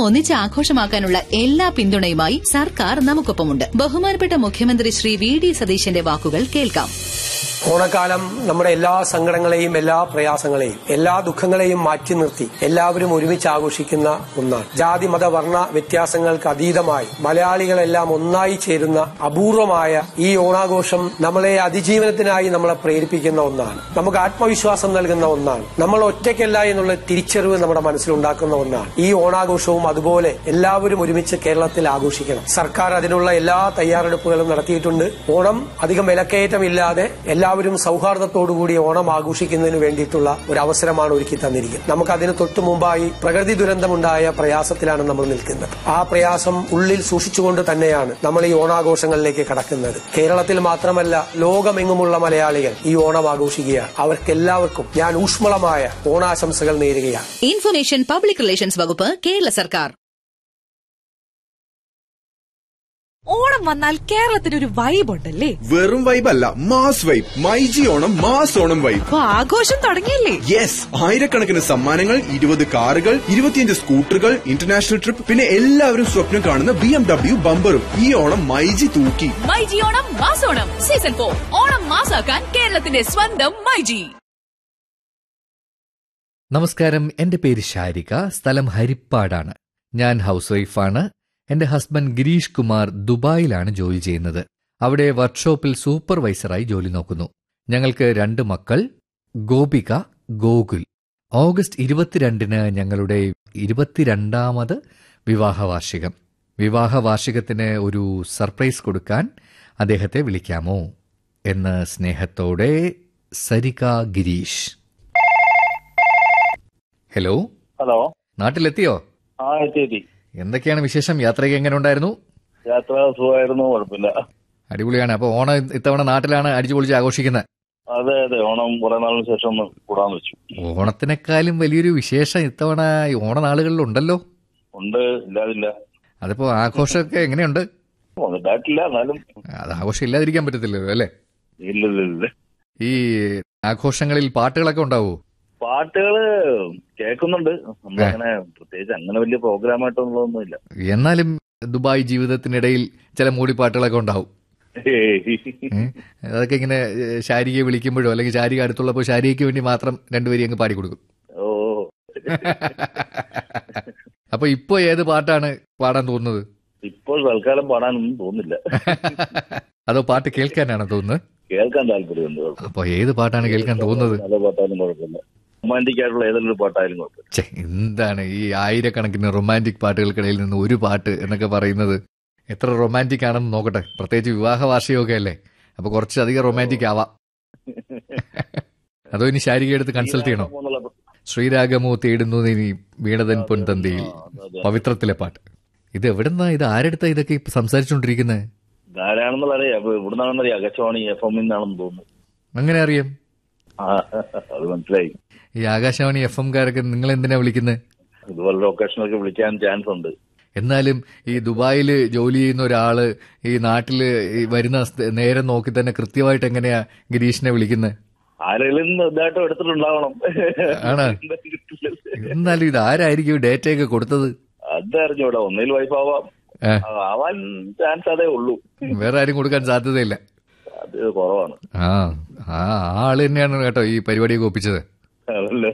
ഒന്നിച്ച് ആഘോഷമാക്കാനുള്ള എല്ലാ പിന്തുണയുമായി സർക്കാർ നമുക്കൊപ്പമുണ്ട് ബഹുമാനപ്പെട്ട മുഖ്യമന്ത്രി ശ്രീ വി ഡി സതീശന്റെ വാക്കുകൾ കേൾക്കാം ഓണക്കാലം നമ്മുടെ എല്ലാ സങ്കടങ്ങളെയും എല്ലാ പ്രയാസങ്ങളെയും എല്ലാ ദുഃഖങ്ങളെയും മാറ്റി നിർത്തി എല്ലാവരും ഒരുമിച്ച് ആഘോഷിക്കുന്ന ഒന്നാണ് ജാതി മത വർണ്ണ വ്യത്യാസങ്ങൾക്ക് അതീതമായി മലയാളികളെല്ലാം ഒന്നായി ചേരുന്ന അപൂർവമായ ഈ ഓണാഘോഷം നമ്മളെ അതിജീവനത്തിനായി നമ്മളെ പ്രേരിപ്പിക്കുന്ന ഒന്നാണ് നമുക്ക് ആത്മവിശ്വാസം നൽകുന്ന ഒന്നാണ് നമ്മൾ ഒറ്റയ്ക്കല്ല എന്നുള്ള തിരിച്ചറിവ് നമ്മുടെ മനസ്സിലുണ്ടാക്കുന്ന ഒന്നാണ് ഈ ഓണാഘോഷവും അതുപോലെ എല്ലാവരും ഒരുമിച്ച് കേരളത്തിൽ ആഘോഷിക്കണം സർക്കാർ അതിനുള്ള എല്ലാ തയ്യാറെടുപ്പുകളും നടത്തിയിട്ടുണ്ട് ഓണം അധികം വിലക്കയറ്റമില്ലാതെ എല്ലാവരും സൗഹാർദ്ദത്തോടുകൂടി ഓണം ആഘോഷിക്കുന്നതിന് വേണ്ടിയിട്ടുള്ള ഒരു അവസരമാണ് ഒരുക്കി തന്നിരിക്കുന്നത് നമുക്ക് അതിന് തൊട്ടു മുമ്പായി പ്രകൃതി ദുരന്തമുണ്ടായ പ്രയാസത്തിലാണ് നമ്മൾ നിൽക്കുന്നത് ആ പ്രയാസം ഉള്ളിൽ സൂക്ഷിച്ചുകൊണ്ട് തന്നെയാണ് നമ്മൾ ഈ ഓണാഘോഷങ്ങളിലേക്ക് കടക്കുന്നത് കേരളത്തിൽ മാത്രമല്ല ലോകമെങ്ങുമുള്ള മലയാളികൾ ഈ ഓണം ആഘോഷിക്കുകയാണ് അവർക്കെല്ലാവർക്കും ഞാൻ ഊഷ്മളമായ ഓണാശംസകൾ നേരുകയാണ് ഇൻഫർമേഷൻ പബ്ലിക് റിലേഷൻസ് വകുപ്പ് കേരള സർക്കാർ ഓണം വന്നാൽ കേരളത്തിന് ഒരു വൈബ് ഉണ്ടല്ലേ വെറും വൈബ് അല്ല mass vibe myG Onam mass Onam vibe അപ്പൊ ആഘോഷം തുടങ്ങിയില്ലേ യെസ് ആയിരക്കണക്കിന് സമ്മാനങ്ങൾ ഇരുപത് കാറുകൾ ഇരുപത്തിയഞ്ച് സ്കൂട്ടറുകൾ ഇന്റർനാഷണൽ ട്രിപ്പ് പിന്നെ എല്ലാവരും സ്വപ്നം കാണുന്ന ബി എം ഡബ്ല്യു ബമ്പറും ഈ ഓണം മൈജി തൂക്കി മൈജി ഓണം മാസോണം സീസൺ ഫോർ ഓണം മാസാക്കാൻ കേരളത്തിന്റെ സ്വന്തം മൈജി നമസ്കാരം എന്റെ പേര് ശാരിക സ്ഥലം ഹരിപ്പാടാണ് ഞാൻ ഹൗസ് വൈഫാണ് എന്റെ ഹസ്ബൻഡ് ഗിരീഷ് കുമാർ ദുബായിലാണ് ജോലി ചെയ്യുന്നത് അവിടെ വർക്ക്ഷോപ്പിൽ സൂപ്പർവൈസറായി ജോലി നോക്കുന്നു ഞങ്ങൾക്ക് രണ്ട് മക്കൾ ഗോപിക ഗോകുൽ ഓഗസ്റ്റ് ഇരുപത്തിരണ്ടിന് ഞങ്ങളുടെ ഇരുപത്തിരണ്ടാമത് വിവാഹ വാർഷികം വിവാഹ വാർഷികത്തിന് ഒരു സർപ്രൈസ് കൊടുക്കാൻ അദ്ദേഹത്തെ വിളിക്കാമോ എന്ന് സ്നേഹത്തോടെ സരിക ഗിരീഷ് ഹലോ ഹലോ നാട്ടിലെത്തിയോ ആ എത്തി എത്തി എന്തൊക്കെയാണ് വിശേഷം യാത്രയ്ക്ക് എങ്ങനെ ഉണ്ടായിരുന്നു യാത്ര സുഖമായിരുന്നു കുഴപ്പമില്ല അടിപൊളിയാണ് അപ്പോൾ ഓണം ഇത്തവണ നാട്ടിലാണ് അടിച്ചു പൊളിച്ച് ആഘോഷിക്കുന്നത് അതെ അതെ ഓണം കുറെ നാളിന് ശേഷം ഒന്ന് കൂടാന്ന് വെച്ചു ഓണത്തിനേക്കാളും വലിയൊരു വിശേഷം ഇത്തവണ ഈ ഓണനാളുകളിൽ ഉണ്ടല്ലോ ഉണ്ട് ഇല്ലാതില്ല അതിപ്പോ ആഘോഷമൊക്കെ എങ്ങനെയുണ്ട് വന്നിട്ടായിട്ടില്ല എന്നാലും അത് ആഘോഷം ഇല്ലാതിരിക്കാൻ പറ്റത്തില്ലല്ലോ അല്ലേ ഇല്ല ഇല്ല ഇല്ല ഈ ആഘോഷങ്ങളിൽ പാട്ടുകളൊക്കെ ഉണ്ടാവോ പാട്ടുകള് കേൾക്കുന്നുണ്ട് നമ്മളങ്ങനെ പ്രത്യേകിച്ച് അങ്ങനെ വലിയ പ്രോഗ്രാമായിട്ടൊന്നുള്ളതൊന്നും ഇല്ല എന്നാലും ദുബായ് ജീവിതത്തിനിടയിൽ ചില മൂടിപ്പാട്ടുകളൊക്കെ ഉണ്ടാവും ഏയ്. ഏ? അതൊക്കെ ഇങ്ങനെ ഏ, ശാരികയെ വിളിക്കുമ്പോഴോ അല്ലെങ്കിൽ ശാരിക അടുത്തുള്ളപ്പോൾ ശാരികയ്ക്ക് വേണ്ടി മാത്രം രണ്ടുപേരും അങ്ങ് പാടിക്കൊടുക്കും ഓ അപ്പൊ ഇപ്പൊ ഏത് പാട്ടാണ് പാടാൻ തോന്നുന്നത് ഇപ്പോൾ തൽക്കാലം പാടാനൊന്നും തോന്നില്ല അതോ പാട്ട് കേൾക്കാനാണോ തോന്നുന്നത് കേൾക്കാൻ താല്പര്യമുണ്ട് കുഴപ്പമില്ല. അപ്പൊ ഏത് പാട്ടാണ് കേൾക്കാൻ തോന്നുന്നത് നല്ല പാട്ടായാലും കുഴപ്പമില്ല റൊമാൻറ്റിക് ആയിട്ടുള്ള ഏതെങ്കിലും ഒരു പാട്ടായാലും കുഴപ്പമില്ല ഛെ, എന്താണ് ഈ ആയിരക്കണക്കിന് റൊമാൻറ്റിക് പാട്ടുകൾക്കിടയിൽ നിന്ന് ഒരു പാട്ട് എന്നൊക്കെ പറയുന്നത് എത്ര റൊമാൻറ്റിക് ആണെന്ന് നോക്കട്ടെ പ്രത്യേകിച്ച് വിവാഹ വാർഷികമൊക്കെ അല്ലേ അപ്പൊ കുറച്ചധികം റൊമാൻറ്റിക് ആവാം അതോ ഇനി ശാരിക എടുത്ത് കൺസൾട്ട് ചെയ്യണോ എന്നുള്ള ശ്രീരാഗമോ തേടുന്നു നീ വീണതൻ പൊൻതന്തിയിൽ പവിത്രത്തിലെ പാട്ട് ഇത് എവിടെന്നാ ഇത് ആരെടുത്താ ഇതൊക്കെ ഇപ്പൊ സംസാരിച്ചുകൊണ്ടിരിക്കുന്നത് ആരാണെന്നുള്ള അറിയാം അപ്പൊ ഇവിടുന്നാണെന്ന് അറിയാം അകച്ചവാണി എഫ് എമ്മിൽ നിന്നാണെന്ന് തോന്നുന്നു അങ്ങനെ അറിയാം ആ, അത് മനസ്സിലായി ഈ ആകാശവാണി എഫ് എംകാരൊക്കെ നിങ്ങൾ എന്തിനാ വിളിക്കുന്നത് ഇതുപോലെ ലൊക്കേഷനൊക്കെ വിളിക്കാൻ ചാൻസ് ഉണ്ട് എന്നാലും ഈ ദുബായിൽ ജോലി ചെയ്യുന്ന ഒരാള് ഈ നാട്ടില് ഈ വരുന്ന സ്ഥ- നേരം നോക്കി തന്നെ കൃത്യമായിട്ട് എങ്ങനെയാ ഗിരീഷിനെ വിളിക്കുന്നത് ആരെങ്കിലും ഇതായിട്ട് എടുത്തിട്ടുണ്ടാവണം ആണ്. എന്നാലും ഇത് ആരായിരിക്കും ഈ ഡേറ്റയൊക്കെ കൊടുത്തത് അത് അറിഞ്ഞൂടാ ഒന്നിൽ വൈഫ് ആവാം ഏ, ആവാൻ ചാൻസ് അതേ ഉള്ളൂ വേറെ ആരും കൊടുക്കാൻ സാധ്യതയില്ല അത് കുറവാണ് ആ ആ ആള് തന്നെയാണ് കേട്ടോ ഈ പരിപാടിയൊക്കെ ഒപ്പിച്ചത് അതല്ലേ